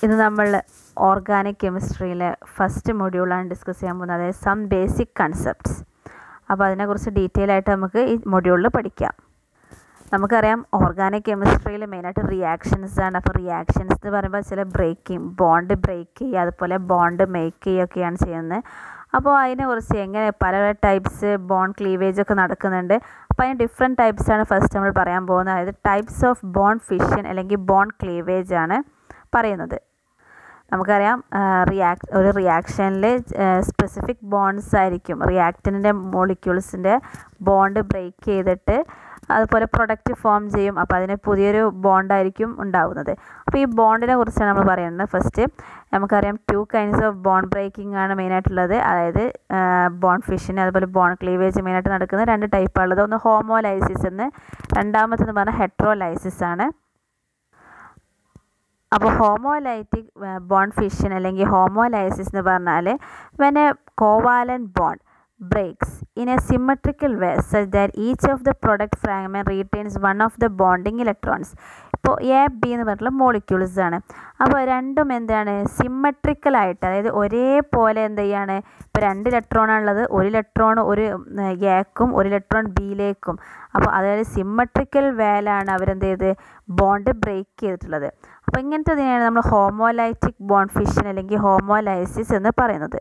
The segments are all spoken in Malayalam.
ഇന്ന് നമ്മൾ ഓർഗാനിക് കെമിസ്ട്രിയിലെ ഫസ്റ്റ് മൊഡ്യൂളാണ് ഡിസ്കസ് ചെയ്യാൻ പോകുന്നത് അതായത് സം ബേസിക് കൺസെപ്റ്റ്സ് അപ്പോൾ അതിനെക്കുറിച്ച് ഡീറ്റെയിൽ ആയിട്ട് നമുക്ക് ഈ മൊഡ്യൂളിൽ പഠിക്കാം നമുക്കറിയാം ഓർഗാനിക് കെമിസ്ട്രിയിൽ മെയിനായിട്ട് റിയാക്ഷൻസ് ആണ് അപ്പോൾ റിയാക്ഷൻസ് എന്ന് പറയുമ്പോൾ ചില ബ്രേക്കിംഗ് ബോണ്ട് ബ്രേക്ക് ചെയ്യുക അതുപോലെ ബോണ്ട് മേക്ക് ചെയ്യുകയൊക്കെയാണ് ചെയ്യുന്നത് അപ്പോൾ അതിനെക്കുറിച്ച് എങ്ങനെ പല ടൈപ്സ് ബോണ്ട് ക്ലീവേജ് ഒക്കെ നടക്കുന്നുണ്ട് അപ്പോൾ അതിന് ഡിഫറെൻറ്റ് ടൈപ്സ് ആണ് ഫസ്റ്റ് നമ്മൾ പറയാൻ പോകുന്നത് അതായത് ടൈപ്സ് ഓഫ് ബോണ്ട് ഫിഷൻ അല്ലെങ്കിൽ ബോണ്ട് ക്ലീവേജ് ആണ് പറയുന്നത് നമുക്കറിയാം റിയാക്ട് ഒരു റിയാക്ഷനിൽ സ്പെസിഫിക് ബോണ്ട്സ് ആയിരിക്കും റിയാക്റ്റൻറ്റിൻ്റെ മോളിക്യൂൾസിൻ്റെ ബോണ്ട് ബ്രേക്ക് ചെയ്തിട്ട് അതുപോലെ പ്രൊഡക്റ്റ് ഫോം ചെയ്യും അപ്പോൾ അതിന് പുതിയൊരു ബോണ്ടായിരിക്കും ഉണ്ടാകുന്നത് അപ്പോൾ ഈ ബോണ്ടിനെ കുറിച്ചാണ് നമ്മൾ പറയുന്നത് ഫസ്റ്റ് നമുക്കറിയാം two kinds of bond breaking ആണ് മെയിനായിട്ടുള്ളത് അതായത് ബോണ്ട് ഫിഷൻ അതുപോലെ ബോണ്ട് ക്ലീവേജ് മെയിനായിട്ട് നടക്കുന്ന രണ്ട് ടൈപ്പാണുള്ളത് ഒന്ന് ഹോമോലൈസിസ് എന്ന് രണ്ടാമത്തെന്ന് പറഞ്ഞാൽ ഹെട്രോലൈസിസ് ആണ് അപ്പോൾ ഹോമോലൈറ്റിക് ബോണ്ട് ഫിഷൻ അല്ലെങ്കിൽ ഹോമോലൈസിസ് എന്ന് പറഞ്ഞാൽ when a covalent bond breaks in a symmetrical way such that each of the product fragment retains one of the bonding electrons ഇപ്പോൾ എ ബി എന്ന് പറഞ്ഞിട്ടുള്ള മോളിക്യൂൾസ് ആണ് അപ്പോൾ രണ്ടും എന്താണ് സിമ്മട്രിക്കൽ ആയിട്ട് അതായത് ഒരേപോലെ എന്ത് ചെയ്യാണ് ഇപ്പോൾ രണ്ട് ഇലക്ട്രോണാണുള്ളത് ഒരു ഇലക്ട്രോൺ ഒരു എക്കും ഒരു ഇലക്ട്രോൺ ബിയിലേക്കും അപ്പോൾ അതായത് സിമ്മട്രിക്കൽ വേലാണ് അവരെന്ത് ചെയ്ത് ബോണ്ട് ബ്രേക്ക് ചെയ്തിട്ടുള്ളത് അപ്പോൾ ഇങ്ങനത്തെ ഇതിനെയാണ് നമ്മൾ ഹോമോലൈറ്റിക് ബോണ്ട് ഫിഷൻ അല്ലെങ്കിൽ ഹോമോലൈസിസ് എന്ന് പറയുന്നത്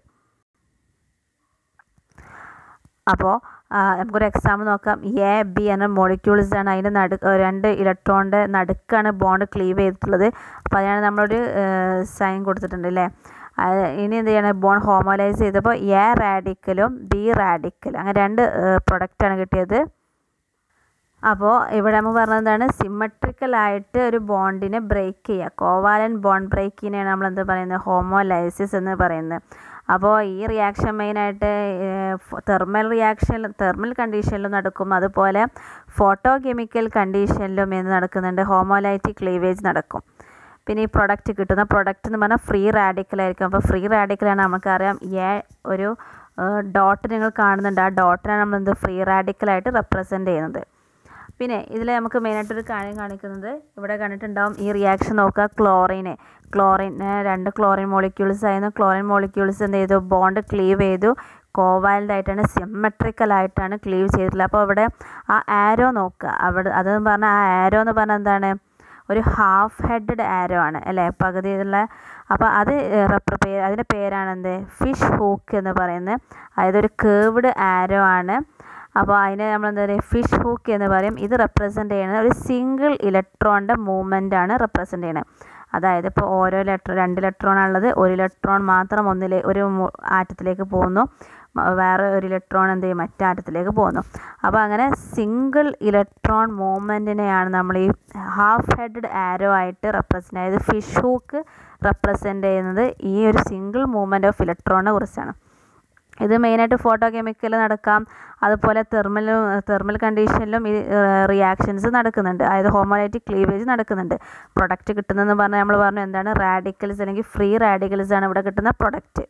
അപ്പോൾ നമുക്കൊരു എക്സാമ്പിൾ നോക്കാം എ ബി എന്ന മോളിക്യൂൾസ് ആണ് അതിൻ്റെ നടു രണ്ട് ഇലക്ട്രോണിൻ്റെ നടുക്കാണ് ബോണ്ട് ക്ലീവ് ചെയ്തിട്ടുള്ളത് അപ്പോൾ അതിനാണ് നമ്മളൊരു സൈൻ കൊടുത്തിട്ടുണ്ട് അല്ലേ ഇനി എന്ത് ചെയ്യണം ബോണ്ട് ഹോമോലൈസ് ചെയ്തപ്പോൾ എ റാഡിക്കലും ബി റാഡിക്കലും അങ്ങനെ രണ്ട് പ്രൊഡക്റ്റാണ് കിട്ടിയത് അപ്പോൾ ഇവിടെ നമ്മൾ പറഞ്ഞത് എന്താണ് സിമ്മട്രിക്കൽ ആയിട്ട് ഒരു ബോണ്ടിനെ ബ്രേക്ക് ചെയ്യുക കോവാലൻ ബോണ്ട് ബ്രേക്കിനെയാണ് നമ്മൾ എന്ത് പറയുന്നത് ഹോമോലൈസിസ് എന്ന് പറയുന്നത് അപ്പോൾ ഈ റിയാക്ഷൻ മെയിനായിട്ട് തെർമൽ റിയാക്ഷൻ തെർമൽ കണ്ടീഷനിലും നടക്കും അതുപോലെ ഫോട്ടോ കെമിക്കൽ കണ്ടീഷനിലും എന്ന് നടക്കുന്നുണ്ട് ഹോമോലൈറ്റിക് ക്ലീവേജ് നടക്കും പിന്നെ ഈ പ്രൊഡക്റ്റ് കിട്ടുന്ന പ്രൊഡക്റ്റ് എന്ന് പറഞ്ഞാൽ ഫ്രീ റാഡിക്കലായിരിക്കും അപ്പോൾ ഫ്രീ റാഡിക്കലാണ് നമുക്കറിയാം എ ഒരു ഡോട്ട് നിങ്ങൾ കാണുന്നുണ്ട് ആ ഡോട്ടിനാണ് നമ്മൾ എന്ത് ഫ്രീ റാഡിക്കലായിട്ട് റെപ്രസെൻ്റ് ചെയ്യുന്നത് പിന്നെ ഇതിൽ നമുക്ക് മെയിനായിട്ടൊരു കാര്യം കാണിക്കുന്നത് ഇവിടെ കണ്ടിട്ടുണ്ടാവും ഈ റിയാക്ഷൻ നോക്കുക ക്ലോറിന് ക്ലോറിൻ രണ്ട് ക്ലോറിൻ മോളിക്യൂൾസ് ആയിരുന്നു ക്ലോറിൻ മോളിക്യൂൾസ് എന്ത് ചെയ്തു ബോണ്ട് ക്ലീവ് ചെയ്തു കോവാലൻ്റ് ആയിട്ടാണ് സിമ്മട്രിക്കൽ ആയിട്ടാണ് ക്ലീവ് ചെയ്തിട്ടുള്ളത് അപ്പോൾ അവിടെ ആ ആരോ നോക്കുക അവിടെ അതെന്ന് പറഞ്ഞാൽ ആ ആരോ എന്ന് പറഞ്ഞാൽ എന്താണ് ഒരു ഹാഫ് ഹെഡഡ് ആരോ ആണ് അല്ലേ പകുതിയുള്ള അപ്പോൾ അത് പേര് അതിൻ്റെ പേരാണ് എന്ത് ഫിഷ് ഹൂക്ക് എന്ന് പറയുന്നത് അതായത് ഒരു കേവ്ഡ് ആരോ ആണ് അപ്പോൾ അതിനെ നമ്മൾ എന്താ പറയുക ഫിഷ് ഹൂക്ക് എന്ന് പറയും ഇത് റെപ്രസെൻ്റ് ചെയ്യുന്നത് ഒരു സിംഗിൾ ഇലക്ട്രോണിൻ്റെ മൂവ്മെൻ്റ് ആണ് റെപ്രസെൻ്റ് ചെയ്യുന്നത് അതായത് ഇപ്പോൾ ഓരോ ഇലക്ട്രോൺ രണ്ട് ഇലക്ട്രോൺ ഉള്ളത് ഒരു ഇലക്ട്രോൺ മാത്രം ഒന്നിലെ ഒരു ആറ്റത്തിലേക്ക് പോകുന്നു വേറെ ഒരു ഇലക്ട്രോൺ എന്ത് ചെയ്യും മറ്റേ ആറ്റത്തിലേക്ക് പോകുന്നു അപ്പോൾ അങ്ങനെ സിംഗിൾ ഇലക്ട്രോൺ മൂവ്മെൻറ്റിനെയാണ് നമ്മൾ ഈ ഹാഫ് ഹെഡഡ് ആരോ ആയിട്ട് റെപ്രസെൻ്റ് അതായത് ഫിഷ് ഹൂക്ക് റെപ്രസെൻ്റ് ചെയ്യുന്നത് ഈ ഒരു സിംഗിൾ മൂവ്മെൻറ്റ് ഓഫ് ഇലക്ട്രോണിനെ കുറിച്ചാണ് ഇത് മെയിനായിട്ട് ഫോട്ടോ കെമിക്കൽ നടക്കാം അതുപോലെ തെർമലും തെർമൽ കണ്ടീഷനിലും ഈ റിയാക്ഷൻസ് നടക്കുന്നുണ്ട് അതായത് ഹോമോലൈറ്റിക് ക്ലീവേജ് നടക്കുന്നുണ്ട് പ്രൊഡക്റ്റ് കിട്ടുന്നതെന്ന് പറഞ്ഞാൽ നമ്മൾ പറഞ്ഞു എന്താണ് റാഡിക്കൽസ് അല്ലെങ്കിൽ ഫ്രീ റാഡിക്കൽസ് ആണ് ഇവിടെ കിട്ടുന്ന പ്രൊഡക്റ്റ്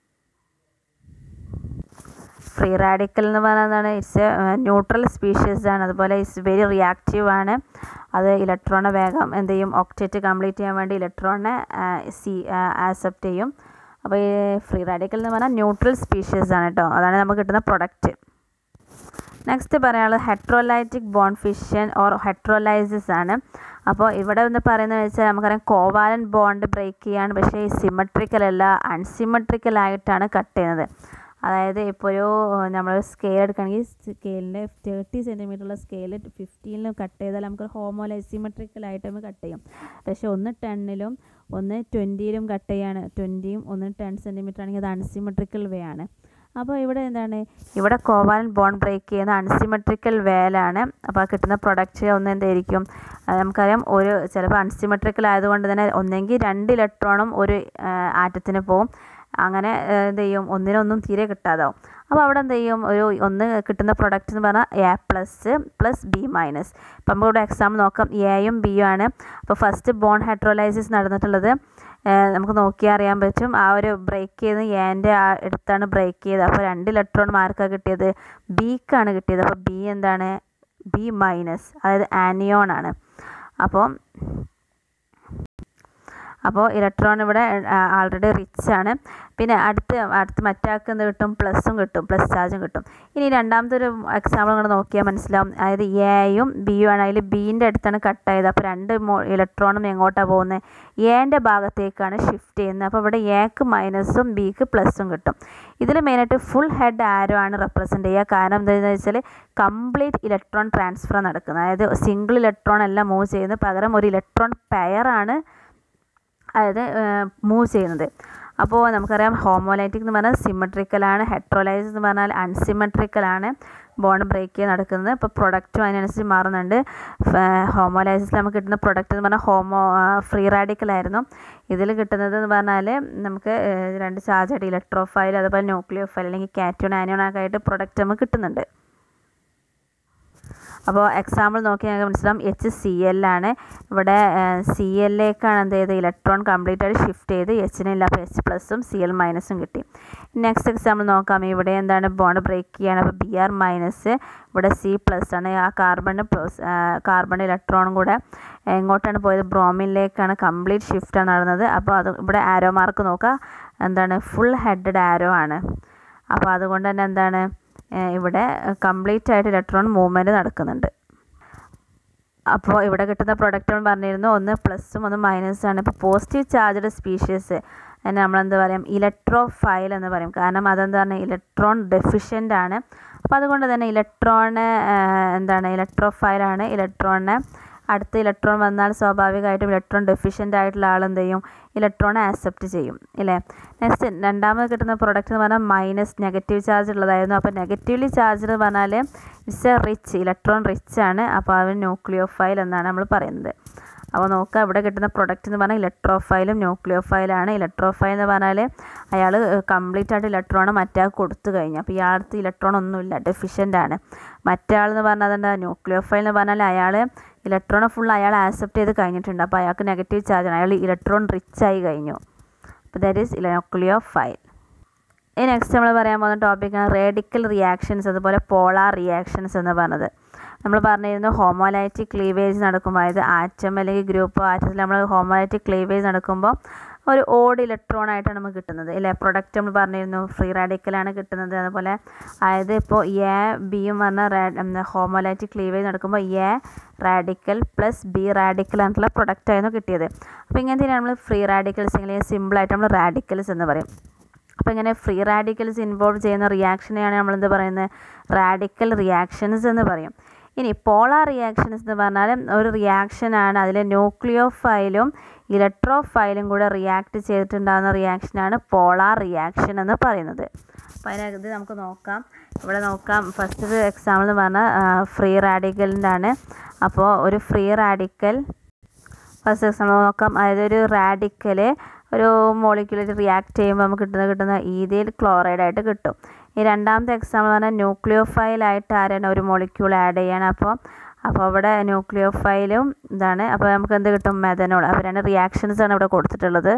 ഫ്രീ റാഡിക്കൽ എന്ന് പറഞ്ഞാൽ എന്താണ് ഇറ്റ്സ് എ ന്യൂട്രൽ സ്പീഷീസ് ആണ് അതുപോലെ ഇറ്റ്സ് വെരി റിയാക്റ്റീവ് ആണ് അത് ഇലക്ട്രോണെ വേഗം എന്ത് ചെയ്യും ഒക്ടേറ്റ് കംപ്ലീറ്റ് ചെയ്യാൻ വേണ്ടി ഇലക്ട്രോണിനെ സി ആക്സെപ്റ്റ് ചെയ്യും അപ്പോൾ ഈ ഫ്രീ റാഡിക്കൽ എന്ന് പറഞ്ഞാൽ ന്യൂട്രൽ സ്പീഷീസ് ആണ് കേട്ടോ അതാണ് നമുക്ക് കിട്ടുന്ന പ്രൊഡക്റ്റ് നെക്സ്റ്റ് പറയാനുള്ളത് heterolytic bond fission or heterolysis ആണ് അപ്പോൾ ഇവിടെ ഒന്ന് പറയുന്നത് വെച്ചാൽ നമുക്കറിയാം കോവാലൻ ബോണ്ട് ബ്രേക്ക് ചെയ്യാണ് പക്ഷേ ഈ സിമട്രിക്കൽ അല്ല അൺസിമട്രിക്കൽ ആയിട്ടാണ് കട്ട് ചെയ്യുന്നത് അതായത് ഇപ്പോൾ ഒരു നമ്മൾ സ്കെയിൽ എടുക്കുകയാണെങ്കിൽ സ്കെയിലിൻ്റെ തേർട്ടി സെൻറ്റിമീറ്റർ ഉള്ള സ്കെയിൽ ഫിഫ്റ്റീനിലും കട്ട് ചെയ്താൽ നമുക്ക് ഹോമോലൈസിമെട്രിക്കലായിട്ട് നമുക്ക് കട്ട് ചെയ്യാം പക്ഷേ ഒന്ന് ടെന്നിലും ഒന്ന് ട്വൻറ്റിയിലും കട്ട് ചെയ്യാണ് ട്വൻറ്റിയും ഒന്ന് ടെൻ സെൻറ്റിമീറ്റർ ആണെങ്കിൽ അത് അൺസിമെട്രിക്കൽ വേ ആണ് അപ്പോൾ ഇവിടെ എന്താണ് ഇവിടെ കോവാലൻ ബോണ്ട് ബ്രേക്ക് ചെയ്യുന്ന അൺസിമെട്രിക്കൽ വേലാണ് അപ്പോൾ കിട്ടുന്ന പ്രൊഡക്റ്റ് ഒന്ന് എന്തായിരിക്കും നമുക്കറിയാം ഒരു ചിലപ്പോൾ അൺസിമെട്രിക്കൽ ആയതുകൊണ്ട് തന്നെ ഒന്നെങ്കിൽ രണ്ട് ഇലക്ട്രോണും ഒരു ആറ്റത്തിന് പോവും അങ്ങനെ എന്ത് ചെയ്യും ഒന്നിനൊന്നും തീരെ കിട്ടാതാവും അപ്പോൾ അവിടെ എന്ത് ചെയ്യും ഒരു ഒന്ന് കിട്ടുന്ന പ്രൊഡക്റ്റ് എന്ന് പറഞ്ഞാൽ A plus plus B minus അപ്പം നമുക്ക് ഇവിടെ എക്സാമ്പിൾ നോക്കാം എയും ബിയും ആണ് അപ്പോൾ ഫസ്റ്റ് ബോൺ ഹെട്രോലൈസിസ് നടന്നിട്ടുള്ളത് നമുക്ക് നോക്കിയാൽ അറിയാൻ പറ്റും ആ ഒരു ബ്രേക്ക് ചെയ്ത് എൻ്റെ ആ അടുത്താണ് ബ്രേക്ക് ചെയ്തത് അപ്പോൾ രണ്ട് ഇലക്ട്രോൺ മാർക്കാണ് കിട്ടിയത് ബിക്കാണ് കിട്ടിയത് അപ്പോൾ ബി എന്താണ് ബി മൈനസ് അതായത് ആനിയോൺ ആണ് അപ്പോൾ അപ്പോൾ ഇലക്ട്രോൺ ഇവിടെ ആൾറെഡി റിച്ച് ആണ് പിന്നെ അടുത്ത് അടുത്ത് മറ്റാൾക്ക് എന്ത് കിട്ടും പ്ലസും കിട്ടും പ്ലസ് ചാർജും കിട്ടും ഇനി രണ്ടാമത്തെ ഒരു എക്സാമ്പിൾ നിങ്ങൾ നോക്കിയാൽ മനസ്സിലാവും അതായത് എയും ബിയും ആണ് അതിൽ ബീൻ്റെ അടുത്താണ് കട്ടായത് അപ്പോൾ രണ്ട് ഇലക്ട്രോണും എങ്ങോട്ടാണ് പോകുന്നത് എൻ്റെ ഭാഗത്തേക്കാണ് ഷിഫ്റ്റ് ചെയ്യുന്നത് അപ്പോൾ ഇവിടെ എക്ക് മൈനസും ബിക്ക് പ്ലസും കിട്ടും ഇതിൽ മെയിനായിട്ട് ഫുൾ ഹെഡ് ആരോ ആണ് റെപ്രസെൻറ്റ് ചെയ്യുക കാരണം എന്താണെന്ന് വെച്ചാൽ കംപ്ലീറ്റ് ഇലക്ട്രോൺ ട്രാൻസ്ഫർ നടക്കുന്നത് അതായത് സിംഗിൾ ഇലക്ട്രോൺ അല്ല മൂവ് ചെയ്യുന്നത് പകരം ഒരു ഇലക്ട്രോൺ പെയറാണ് അതായത് മൂവ് ചെയ്യുന്നത് അപ്പോൾ നമുക്കറിയാം ഹോമോലൈറ്റിക് എന്ന് പറഞ്ഞാൽ സിമെട്രിക്കലാണ് ഹെട്രോലൈസിസ് എന്ന് പറഞ്ഞാൽ അൺസിമെട്രിക്കലാണ് ബോണ്ട് ബ്രേക്ക് ചെയ്ത് നടക്കുന്നത് ഇപ്പോൾ പ്രൊഡക്റ്റും അതിനനുസരിച്ച് മാറുന്നുണ്ട് ഹോമോലൈസിസിൽ നമുക്ക് കിട്ടുന്ന പ്രൊഡക്റ്റ് എന്ന് പറഞ്ഞാൽ ഹോമോ ഫ്രീ റാഡിക്കലായിരുന്നു ഇതിൽ കിട്ടുന്നത് എന്ന് പറഞ്ഞാൽ നമുക്ക് രണ്ട് ചാർജായിട്ട് ഇലക്ട്രോഫൈൽ അതുപോലെ ന്യൂക്ലിയോ ഫൈൽ അല്ലെങ്കിൽ കാറ്റോൺ ആനിയോൺ ഒക്കെ ആയിട്ട് പ്രൊഡക്റ്റ് നമുക്ക് കിട്ടുന്നുണ്ട് അപ്പോൾ എക്സാമ്പിൾ നോക്കി ഞങ്ങൾക്ക് മനസ്സിലാവും എച്ച് സി എല്ലാണ് ഇവിടെ സി എല്ലിലേക്കാണ് എന്ത് ചെയ്ത് ഇലക്ട്രോൺ കംപ്ലീറ്റ് ആയിട്ട് ഷിഫ്റ്റ് ചെയ്ത് എച്ചിന് ഇല്ല അപ്പോൾ എച്ച് പ്ലസും സി എൽ മൈനസും കിട്ടി നെക്സ്റ്റ് എക്സാമ്പിൾ നോക്കാം ഇവിടെ എന്താണ് ബോണ്ട് ബ്രേക്ക് ചെയ്യാണ് അപ്പോൾ ബി ആർ മൈനസ് ഇവിടെ സി പ്ലസ് ആണ് ആ കാർബൺ പ്ലസ് കാർബൺ ഇലക്ട്രോണും കൂടെ എങ്ങോട്ടാണ് പോയത് ബ്രോമിനിലേക്കാണ് കംപ്ലീറ്റ് ഷിഫ്റ്റാണ് നടന്നത് അപ്പോൾ അത് ഇവിടെ ആരോ മാർക്ക് നോക്കുക എന്താണ് ഫുൾ ഹെഡഡ് ആരോ ആണ് അപ്പോൾ അതുകൊണ്ട് തന്നെ എന്താണ് ഇവിടെ കംപ്ലീറ്റ് ആയിട്ട് ഇലക്ട്രോൺ മൂവ്മെൻറ്റ് നടക്കുന്നുണ്ട് അപ്പോൾ ഇവിടെ കിട്ടുന്ന പ്രൊഡക്റ്റുകൾ പറഞ്ഞിരുന്നു ഒന്ന് പ്ലസും ഒന്ന് മൈനസും ആണ് ഇപ്പോൾ പോസിറ്റീവ് ചാർജ്ഡ് സ്പീഷ്യസ് അതിനെ നമ്മളെന്താ പറയും ഇലക്ട്രോഫൈൽ എന്ന് പറയും കാരണം അതെന്താ പറഞ്ഞാൽ ഇലക്ട്രോൺ ഡെഫിഷ്യൻ്റ് ആണ് അപ്പോൾ അതുകൊണ്ട് തന്നെ ഇലക്ട്രോണ് എന്താണ് ഇലക്ട്രോഫൈലാണ് ഇലക്ട്രോണിനെ അടുത്ത ഇലക്ട്രോൺ വന്നാൽ സ്വാഭാവികമായിട്ടും ഇലക്ട്രോൺ ഡെഫിഷ്യൻ്റ് ആയിട്ടുള്ള ആൾ എന്ത് ചെയ്യും ഇലക്ട്രോണെ ആക്സെപ്റ്റ് ചെയ്യും ഇല്ലേ നെക്സ്റ്റ് രണ്ടാമത് കിട്ടുന്ന പ്രൊഡക്റ്റ് എന്ന് പറഞ്ഞാൽ മൈനസ് നെഗറ്റീവ് ചാർജ് ഉള്ളതായിരുന്നു അപ്പോൾ നെഗറ്റീവ്ലി ചാർജ് എന്ന് പറഞ്ഞാൽ it's a rich electron rich ആണ് അപ്പോൾ അവൻ ന്യൂക്ലിയോഫൈൽ എന്നാണ് നമ്മൾ പറയുന്നത് അപ്പോൾ നോക്കുക ഇവിടെ കിട്ടുന്ന പ്രൊഡക്റ്റ് എന്ന് പറഞ്ഞാൽ ഇലക്ട്രോഫൈലും ന്യൂക്ലിയോഫൈലാണ് ഇലക്ട്രോഫൈൽ എന്ന് പറഞ്ഞാൽ അയാൾ കംപ്ലീറ്റ് ആയിട്ട് ഇലക്ട്രോൺ മറ്റേ കൊടുത്തു കഴിഞ്ഞു അപ്പോൾ ഇയാളടുത്ത് ഇലക്ട്രോൺ ഒന്നുമില്ല ഡെഫിഷ്യൻ്റ് ആണ് മറ്റേ എന്ന് പറഞ്ഞാൽ അതെന്താ ന്യൂക്ലിയോഫൈൽ എന്ന് പറഞ്ഞാൽ അയാൾ ഇലക്ട്രോൺ ഫുൾ അയാൾ ആക്സെപ്റ്റ് ചെയ്ത് കഴിഞ്ഞിട്ടുണ്ട് അപ്പോൾ അയാൾക്ക് നെഗറ്റീവ് ചാർജ് ആണ് അയാൾ ഇലക്ട്രോൺ റിച്ച് ആയി കഴിഞ്ഞു അപ്പോൾ ദാറ്റ് ഈസ് ന്യൂക്ലിയോഫൈൽ ഇനി നെക്സ്റ്റ് നമ്മൾ പറയാൻ പോകുന്ന ടോപ്പിക്കാണ് റേഡിക്കൽ റിയാക്ഷൻസ് അതുപോലെ പോളാർ റിയാക്ഷൻസ് എന്ന് പറഞ്ഞത് നമ്മൾ പറഞ്ഞിരുന്നു ഹോമോലൈറ്റിക് ക്ലീവേജ് നടക്കുമ്പോൾ അതായത് ആറ്റം അല്ലെങ്കിൽ ഗ്രൂപ്പ് ആറ്റത്തിൽ നമ്മൾ ഹോമോലൈറ്റിക് ക്ലീവേജ് നടക്കുമ്പോൾ ഒരു ഓഡ് ഇലക്ട്രോൺ ആയിട്ടാണ് നമുക്ക് കിട്ടുന്നത് ഇല്ലേ പ്രൊഡക്റ്റ് നമ്മൾ പറഞ്ഞിരുന്നു ഫ്രീ റാഡിക്കലാണ് കിട്ടുന്നത് അതുപോലെ അതായത് ഇപ്പോൾ എ ബിയും പറഞ്ഞ ഹോമോലൈറ്റിക് ക്ലീവേജ് നടക്കുമ്പോൾ A radical plus B radical ആയിട്ടുള്ള പ്രൊഡക്റ്റ് ആയിരുന്നു കിട്ടിയത് അപ്പോൾ ഇങ്ങനത്തെ നമ്മൾ ഫ്രീ റാഡിക്കൽസ് അല്ലെങ്കിൽ സിമ്പിളായിട്ട് നമ്മൾ റാഡിക്കൽസ് എന്ന് പറയും അപ്പോൾ ഇങ്ങനെ ഫ്രീ റാഡിക്കൽസ് ഇൻവോൾവ് ചെയ്യുന്ന റിയാക്ഷനെയാണ് നമ്മൾ എന്ത് പറയുന്നത് റാഡിക്കൽ റിയാക്ഷൻസ് എന്ന് പറയും ഇനി പോളാർ റിയാക്ഷൻസ് എന്ന് പറഞ്ഞാൽ ഒരു റിയാക്ഷനാണ് അതിൽ ന്യൂക്ലിയോഫൈലും ഇലക്ട്രോഫൈലും കൂടെ റിയാക്ട് ചെയ്തിട്ടുണ്ടാകുന്ന റിയാക്ഷനാണ് പോളാർ റിയാക്ഷൻ എന്ന് പറയുന്നത് അപ്പോൾ അതിനകത്ത് നമുക്ക് നോക്കാം ഇവിടെ നോക്കാം ഫസ്റ്റ് എക്സാമ്പിൾ എന്ന് പറഞ്ഞാൽ ഫ്രീ റാഡിക്കലിൻ്റെ ആണ് അപ്പോൾ ഒരു ഫ്രീ റാഡിക്കൽ ഫസ്റ്റ് എക്സാമ്പിൾ നോക്കാം അതായത് ഒരു റാഡിക്കൽ ഒരു മോളിക്യൂലായിട്ട് റിയാക്ട് ചെയ്യുമ്പോൾ നമുക്ക് കിട്ടുന്ന കിട്ടുന്ന ഈഥയിൽ ക്ലോറൈഡ് ആയിട്ട് കിട്ടും ഈ രണ്ടാമത്തെ എക്സാമ്പിൾ പറഞ്ഞാൽ ന്യൂക്ലിയോഫൈലായിട്ട് ആരാണ് ഒരു മോളിക്യൂൾ ആഡ് ചെയ്യണം അപ്പോൾ അപ്പോൾ ഇവിടെ ന്യൂക്ലിയോഫൈലും ഇതാണ് അപ്പോൾ നമുക്ക് എന്ത് കിട്ടും മെഥനോൾ അപ്പോൾ രണ്ട് റിയാക്ഷൻസ് ആണ് ഇവിടെ കൊടുത്തിട്ടുള്ളത്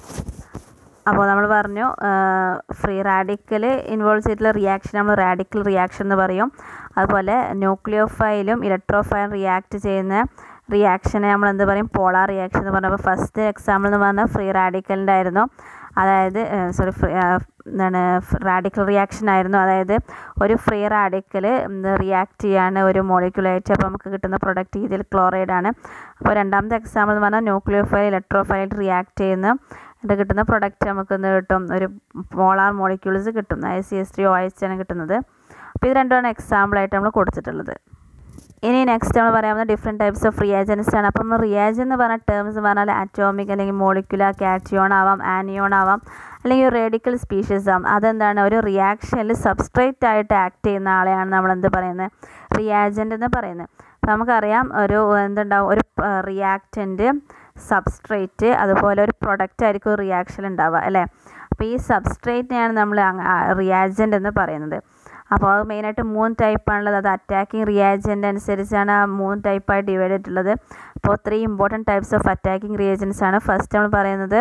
അപ്പോൾ നമ്മൾ പറഞ്ഞു ഫ്രീ റാഡിക്കൽ ഇൻവോൾവ് ചെയ്തിട്ടുള്ള റിയാക്ഷൻ നമ്മൾ റാഡിക്കൽ റിയാക്ഷൻ എന്ന് പറയും അതുപോലെ ന്യൂക്ലിയോഫൈലും ഇലക്ട്രോഫൈലും റിയാക്ട് ചെയ്യുന്ന റിയാക്ഷനെ നമ്മൾ എന്ത് പറയും പോളാർ റിയാക്ഷൻ എന്ന് പറഞ്ഞപ്പോൾ ഫസ്റ്റ് എക്സാമ്പിൾ എന്ന് പറഞ്ഞാൽ ഫ്രീ റാഡിക്കലിൻ്റെ ആയിരുന്നു അതായത് സോറി എന്താണ് റാഡിക്കൽ റിയാക്ഷൻ ആയിരുന്നു അതായത് ഒരു ഫ്രീ റാഡിക്കൽ റിയാക്ട് ചെയ്യാണ് ഒരു മോളിക്യൂളായിട്ട് അപ്പോൾ നമുക്ക് കിട്ടുന്ന പ്രൊഡക്റ്റ് ഇതിൽ ക്ലോറൈഡ് ആണ് അപ്പോൾ രണ്ടാമത്തെ എക്സാമ്പിൾ എന്ന് പറഞ്ഞാൽ ന്യൂക്ലിയോഫൈൽ ഇലക്ട്രോഫൈൽ റിയാക്ട് ചെയ്യുന്ന ഇത് കിട്ടുന്ന പ്രൊഡക്റ്റ് നമുക്ക് എന്ത് കിട്ടും ഒരു പോളാർ മോളിക്യൂൾസ് കിട്ടും അതായത് C S three O H ആണ് കിട്ടുന്നത് അപ്പോൾ ഇത് രണ്ടുമാണ് എക്സാമ്പിളായിട്ട് നമ്മൾ കൊടുത്തിട്ടുള്ളത് ഇനി നെക്സ്റ്റ് നമ്മൾ പറയാവുന്ന ഡിഫറെൻറ്റ് ടൈപ്സ് ഓഫ് റിയാജൻസ് ആണ് അപ്പം നമ്മൾ റിയാജൻ എന്ന് പറഞ്ഞ ടേംസ് പറഞ്ഞാൽ അറ്റോമിക് അല്ലെങ്കിൽ മോളിക്കുലർ കാറ്റിയോൺ ആവാം ആനിയോൺ ആവാം അല്ലെങ്കിൽ റേഡിക്കൽ സ്പീഷീസ് ആവാം അതെന്താണ് ഒരു റിയാക്ഷനിൽ സബ്സ്ട്രേറ്റ് ആയിട്ട് ആക്ട് ചെയ്യുന്ന ആളെയാണ് നമ്മൾ എന്ത് പറയുന്നത് റിയാജൻ്റ് എന്ന് പറയുന്നത് അപ്പോൾ നമുക്കറിയാം ഒരു എന്തുണ്ടാവും ഒരു റിയാക്റ്റൻ്റ് സബ്സ്ട്രേറ്റ് അതുപോലെ ഒരു പ്രൊഡക്റ്റ് ആയിരിക്കും റിയാക്ഷൻ ഉണ്ടാവുക അല്ലേ അപ്പോൾ ഈ സബ്സ്ട്രേറ്റിനെയാണ് നമ്മൾ റിയാജൻ്റ് എന്ന് പറയുന്നത് അപ്പോൾ അത് മെയിനായിട്ട് മൂന്ന് ടൈപ്പാണുള്ളത് അത് അറ്റാക്കിംഗ് റിയാജൻ്റ് അനുസരിച്ചാണ് ആ മൂന്ന് ടൈപ്പായി ഡിവൈഡ് ചെയ്തിട്ടുള്ളത് അപ്പോൾ three important types of attacking reagents ആണ് ഫസ്റ്റ് നമ്മൾ പറയുന്നത്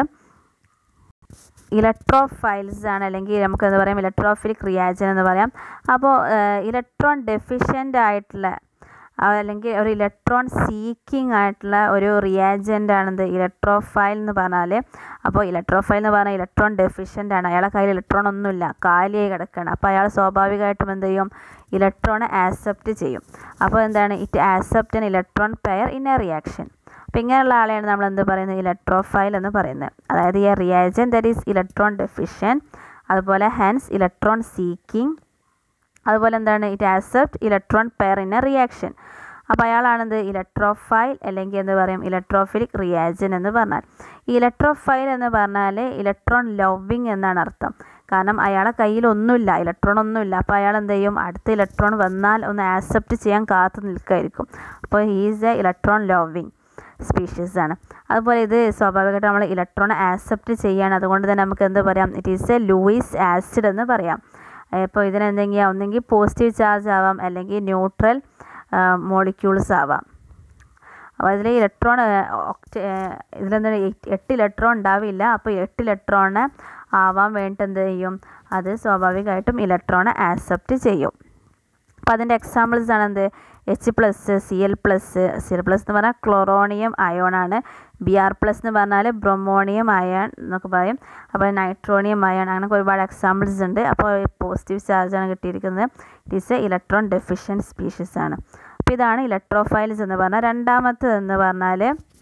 ഇലക്ട്രോഫൈൽസ് ആണ് അല്ലെങ്കിൽ നമുക്ക് എന്താ പറയാം ഇലക്ട്രോഫിലിക് റിയാജൻ എന്ന് പറയാം അപ്പോൾ ഇലക്ട്രോൺ ഡെഫിഷ്യൻ്റ് ആയിട്ടുള്ള അല്ലെങ്കിൽ ഒരു ഇലക്ട്രോൺ സീക്കിംഗ് ആയിട്ടുള്ള ഒരു റിയാജൻ്റ് ആണെന്ത് ഇലക്ട്രോഫൈൽ എന്ന് പറഞ്ഞാൽ അപ്പോൾ ഇലക്ട്രോഫൈൽ എന്ന് പറഞ്ഞാൽ ഇലക്ട്രോൺ ഡെഫിഷ്യൻ്റ് ആണ് അയാളെ കയ്യിൽ ഇലക്ട്രോൺ ഒന്നുമില്ല കാലിയായി കിടക്കുകയാണ് അപ്പോൾ അയാൾ സ്വാഭാവികമായിട്ടും എന്ത് ചെയ്യും ഇലക്ട്രോണെ ആക്സെപ്റ്റ് ചെയ്യും അപ്പോൾ എന്താണ് it accept an electron pair in a reaction അപ്പോൾ ഇങ്ങനെയുള്ള ആളെയാണ് നമ്മൾ എന്ത് പറയുന്നത് ഇലക്ട്രോഫൈൽ എന്ന് പറയുന്നത് അതായത് ഈ reagent that is electron deficient അതുപോലെ ഹെൻസ് ഇലക്ട്രോൺ സീക്കിംഗ് അതുപോലെ എന്താണ് it accept electron pair in a reaction അപ്പോൾ അയാളാണെന്ത് ഇലക്ട്രോഫൈൽ അല്ലെങ്കിൽ എന്ത് പറയും ഇലക്ട്രോഫിലിക് റിയാജൻ എന്ന് പറഞ്ഞാൽ ഈ ഇലക്ട്രോഫൈൽ എന്ന് പറഞ്ഞാൽ ഇലക്ട്രോൺ ലവിങ് എന്നാണ് അർത്ഥം കാരണം അയാളെ കയ്യിൽ ഒന്നുമില്ല ഇലക്ട്രോൺ ഒന്നുമില്ല അപ്പോൾ അയാൾ എന്ത് ചെയ്യും അടുത്ത ഇലക്ട്രോൺ വന്നാൽ ഒന്ന് ആക്സെപ്റ്റ് ചെയ്യാൻ കാത്തു നിൽക്കുമായിരിക്കും അപ്പോൾ he's a electron loving species ആണ് അതുപോലെ ഇത് സ്വാഭാവികമായിട്ട് നമ്മൾ ഇലക്ട്രോൺ ആക്സെപ്റ്റ് ചെയ്യാണ് അതുകൊണ്ട് തന്നെ നമുക്ക് എന്ത് പറയാം it is a Lewis acid എന്ന് പറയാം ഇപ്പോൾ ഇതിനെന്തെങ്കിലും ഒന്നെങ്കിൽ പോസിറ്റീവ് ചാർജ് ആവാം അല്ലെങ്കിൽ ന്യൂട്രൽ മോളിക്യൂൾസ് ആവാം അപ്പോൾ അതിൽ ഇലക്ട്രോൺ ഇതിലെന്താ എട്ട് ഇലക്ട്രോൺ ഉണ്ടാവില്ല അപ്പോൾ എട്ട് ഇലക്ട്രോണ് ആവാൻ വേണ്ടിയിട്ട് എന്ത് ചെയ്യും അത് സ്വാഭാവികമായിട്ടും ഇലക്ട്രോണെ ആക്സെപ്റ്റ് ചെയ്യും അപ്പോൾ അതിൻ്റെ എക്സാമ്പിൾസ് ആണ് എന്ത് H plus C L plus C L plus എന്ന് പറഞ്ഞാൽ ക്ലോറോണിയം അയോണാണ് ബി ആർ പ്ലസ് എന്ന് പറഞ്ഞാൽ ബ്രൊമോണിയം അയൺ എന്നൊക്കെ പറയും അപ്പോൾ നൈട്രോണിയം അയൺ അങ്ങനെ ഒരുപാട് എക്സാമ്പിൾസ് ഉണ്ട് അപ്പോൾ പോസിറ്റീവ് ചാർജാണ് കിട്ടിയിരിക്കുന്നത് it is a electron deficient species ആണ് അപ്പോൾ ഇതാണ് ഇലക്ട്രോഫൈൽസ് എന്ന് പറഞ്ഞാൽ രണ്ടാമത്തത് എന്ന് പറഞ്ഞാൽ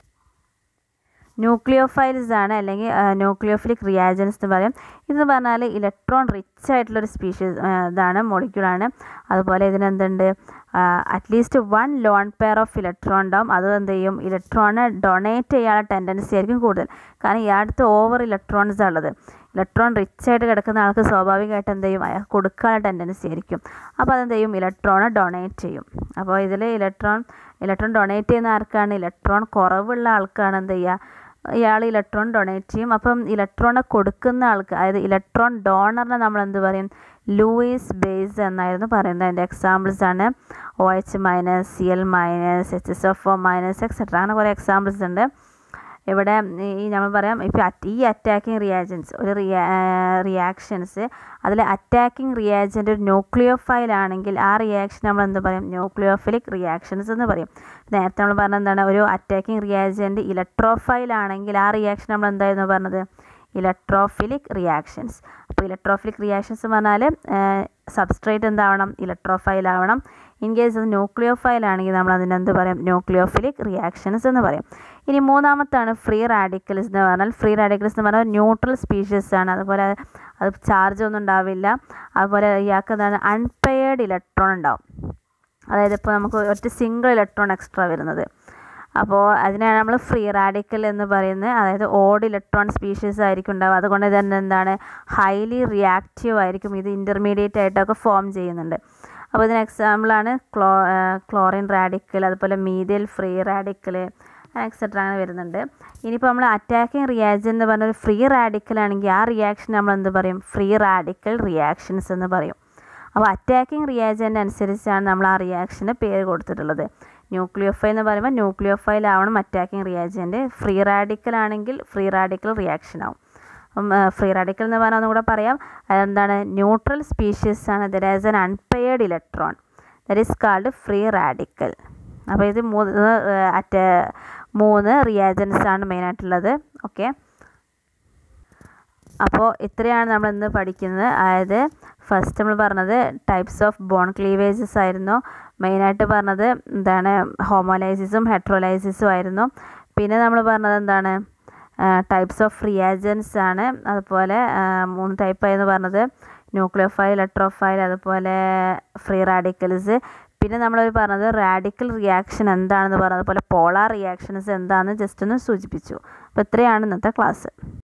ന്യൂക്ലിയോഫൈൽസ് ആണ് അല്ലെങ്കിൽ ന്യൂക്ലിയോഫിലിക് റിയാജൻസ് എന്ന് പറയും ഇതെന്ന് പറഞ്ഞാൽ ഇലക്ട്രോൺ റിച്ച് ആയിട്ടുള്ളൊരു സ്പീഷീസ് ഇതാണ് മോളിക്യൂളാണ് അതുപോലെ ഇതിനെന്തുണ്ട് at least one lone pair of electron ഉണ്ടാവും അത് എന്ത് ചെയ്യും ഇലക്ട്രോണ് ഡൊണേറ്റ് ചെയ്യാനുള്ള ടെൻഡൻസി ആയിരിക്കും കൂടുതൽ കാരണം ഇയാളുടെ ഓവർ ഇലക്ട്രോൺസ് ഉള്ളത് ഇലക്ട്രോൺ റിച്ച് ആയിട്ട് കിടക്കുന്ന ആൾക്ക് സ്വാഭാവികമായിട്ട് എന്ത് ചെയ്യും അയാൾ കൊടുക്കാനുള്ള ടെൻഡൻസി ആയിരിക്കും അപ്പോൾ അതെന്ത് ചെയ്യും ഇലക്ട്രോണ് ഡൊണേറ്റ് ചെയ്യും അപ്പോൾ ഇതിൽ ഇലക്ട്രോൺ ഇലക്ട്രോൺ ഡൊണേറ്റ് ചെയ്യുന്ന ആർക്കാണ് ഇലക്ട്രോൺ കുറവുള്ള ആൾക്കാണ് എന്ത് ചെയ്യുക ഇയാൾ ഇലക്ട്രോൺ ഡൊണേറ്റ് ചെയ്യും അപ്പം ഇലക്ട്രോണെ കൊടുക്കുന്ന ആൾക്ക് അതായത് ഇലക്ട്രോൺ ഡോണറിനെ നമ്മൾ എന്ത് പറയും ലൂയിസ് ബേസ് എന്നായിരുന്നു പറയുന്നത് അതിൻ്റെ എക്സാമ്പിൾസ് ആണ് O H minus C L minus H S F O minus etcetera അങ്ങനെ കുറേ എക്സാമ്പിൾസ് ഉണ്ട് ഇവിടെ ഈ നമ്മൾ പറയാം ഇപ്പോൾ ഈ അറ്റാക്കിംഗ് റിയാജൻസ് ഒരു റിയാ റിയാക്ഷൻസ് അതിൽ അറ്റാക്കിംഗ് റിയാജൻ്റ് ഒരു ന്യൂക്ലിയോഫൈൽ ആണെങ്കിൽ ആ റിയാക്ഷൻ നമ്മൾ എന്ത് പറയും ന്യൂക്ലിയോഫിലിക് റിയാക്ഷൻസ് എന്ന് പറയും നേരത്തെ നമ്മൾ പറഞ്ഞ എന്താണ് ഒരു അറ്റാക്കിംഗ് റിയാജൻ്റ് ഇലക്ട്രോഫൈൽ ആണെങ്കിൽ ആ റിയാക്ഷൻ നമ്മൾ എന്തായിരുന്നു പറഞ്ഞത് ഇലക്ട്രോഫിലിക് റിയാക്ഷൻസ് അപ്പോൾ ഇലക്ട്രോഫിലിക് റിയാക്ഷൻസ് എന്ന് പറഞ്ഞാൽ സബ്സ്ട്രേറ്റ് എന്താവണം ഇലക്ട്രോഫൈൽ ആവണം ഇൻ കേസ് അത് ന്യൂക്ലിയോഫൈൽ ആണെങ്കിൽ നമ്മൾ അതിന് എന്ത് പറയും ന്യൂക്ലിയോഫിലിക് റിയാക്ഷൻസ് എന്ന് പറയും ഇനി മൂന്നാമത്താണ് ഫ്രീ റാഡിക്കൽസ് എന്ന് പറഞ്ഞാൽ ഫ്രീ റാഡിക്കൽസ് എന്ന് പറഞ്ഞാൽ ന്യൂട്രൽ സ്പീഷീസ് ആണ് അതുപോലെ അത് ചാർജ് ഒന്നും ഉണ്ടാവില്ല അതുപോലെ ഇയാൾക്ക് എന്താണ് അൺപെയർഡ് ഇലക്ട്രോൺ ഉണ്ടാവും അതായത് ഇപ്പോൾ നമുക്ക് ഒറ്റ സിംഗിൾ ഇലക്ട്രോൺ എക്സ്ട്രാ വരുന്നത് അപ്പോൾ അതിനാണ് നമ്മൾ ഫ്രീ റാഡിക്കൽ എന്ന് പറയുന്നത് അതായത് ഓഡ് ഇലക്ട്രോൺ സ്പീഷീസ് ആയിരിക്കും ഉണ്ടാവുക അതുകൊണ്ട് തന്നെ എന്താണ് ഹൈലി റിയാക്റ്റീവ് ആയിരിക്കും ഇത് ഇൻ്റർമീഡിയറ്റ് ആയിട്ടൊക്കെ ഫോം ചെയ്യുന്നുണ്ട് അപ്പോൾ ഇതിന് എക്സാമ്പിളാണ് ക്ലോ ക്ലോറിൻ റാഡിക്കൽ അതുപോലെ മീതിയൽ ഫ്രീ റാഡിക്കൽ എക്സെട്ര അങ്ങനെ വരുന്നുണ്ട് ഇനിയിപ്പോൾ നമ്മൾ അറ്റാക്കിംഗ് റിയാക്ഷൻ എന്ന് പറഞ്ഞ ഒരു ഫ്രീ റാഡിക്കൽ ആണെങ്കിൽ ആ റിയാക്ഷൻ നമ്മൾ എന്ത് പറയും ഫ്രീ റാഡിക്കൽ റിയാക്ഷൻസ് എന്ന് പറയും അപ്പോൾ അറ്റാക്കിംഗ് റിയാജൻ്റ് അനുസരിച്ചാണ് നമ്മൾ ആ റിയാക്ഷന് പേര് കൊടുത്തിട്ടുള്ളത് ന്യൂക്ലിയോഫൈൽ എന്ന് പറയുമ്പോൾ ന്യൂക്ലിയോഫൈൽ ആവണം അറ്റാക്കിംഗ് റിയാജൻ്റ് ഫ്രീ റാഡിക്കൽ ആണെങ്കിൽ ഫ്രീ റാഡിക്കൽ റിയാക്ഷൻ ആവും അപ്പം ഫ്രീ റാഡിക്കൽ എന്ന് പറഞ്ഞാൽ ഒന്നുകൂടെ പറയാം അതെന്താണ് ന്യൂട്രൽ സ്പീഷീസ് ആണ് there has an unpaired electron that is called free radical അപ്പോൾ ഇത് മൂന്ന് അറ്റ മൂന്ന് റിയാജൻസ് ആണ് മെയിനായിട്ടുള്ളത് ഓക്കെ അപ്പോൾ ഇത്രയാണ് നമ്മൾ ഇന്ന് പഠിക്കുന്നത് അതായത് ഫസ്റ്റ് നമ്മൾ പറഞ്ഞത് ടൈപ്സ് ഓഫ് ബോൺ ക്ലീവേജസ് ആയിരുന്നു മെയിനായിട്ട് പറഞ്ഞത് എന്താണ് ഹോമോലൈസിസും ഹെട്രോലൈസിസും ആയിരുന്നു പിന്നെ നമ്മൾ പറഞ്ഞത് എന്താണ് ടൈപ്സ് ഓഫ് റിയാജൻസ് ആണ് അതുപോലെ മൂന്ന് ടൈപ്പായിരുന്നു പറഞ്ഞത് ന്യൂക്ലിയോഫൈൽ ഇലക്ട്രോഫൈൽ അതുപോലെ ഫ്രീ റാഡിക്കൽസ് പിന്നെ നമ്മൾ പറഞ്ഞത് റാഡിക്കൽ റിയാക്ഷൻ എന്താണെന്ന് പറഞ്ഞത് അതുപോലെ പോളാർ റിയാക്ഷൻസ് എന്താണെന്ന് ജസ്റ്റ് ഒന്ന് സൂചിപ്പിച്ചു അപ്പോൾ ഇത്രയാണ് ഇന്നത്തെ ക്ലാസ്